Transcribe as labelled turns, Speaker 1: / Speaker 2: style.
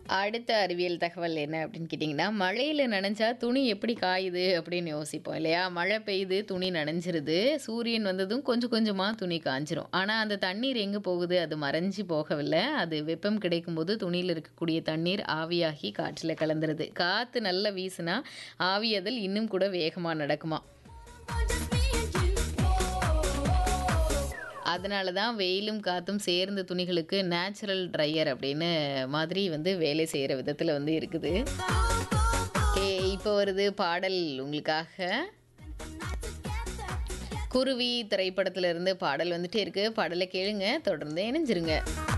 Speaker 1: அடுத்த அறிவியல் தகவல் என்ன அப்படின்னு கேட்டிங்கன்னா மழையில் நனைஞ்சா துணி எப்படி காயுது அப்படின்னு யோசிப்போம் இல்லையா மழை பெய்யுது துணி நனைஞ்சிருது சூரியன் வந்ததும் கொஞ்சம் கொஞ்சமாக துணி காஞ்சிரும் ஆனால் அந்த தண்ணீர் எங்கே போகுது அது மறைஞ்சு போகவில்லை அது வெப்பம் கிடைக்கும்போது துணியில் இருக்கக்கூடிய தண்ணீர் ஆவியாகி காற்றில் கலந்துருது காற்று நல்லா வீசுனா ஆவியதல் இன்னும் கூட வேகமாக நடக்குமா அதனால தான் வெயிலும் காற்றும் சேர்ந்த துணிகளுக்கு நேச்சுரல் ட்ரையர் அப்படின்னு மாதிரி வந்து வேலை செய்கிற விதத்தில் வந்து இருக்குது ஏ இப்போ வருது பாடல் உங்களுக்காக குருவி திரைப்படத்துல இருந்து பாடல் வந்துட்டே இருக்கு பாடலை கேளுங்க தொடர்ந்து இணைஞ்சிருங்க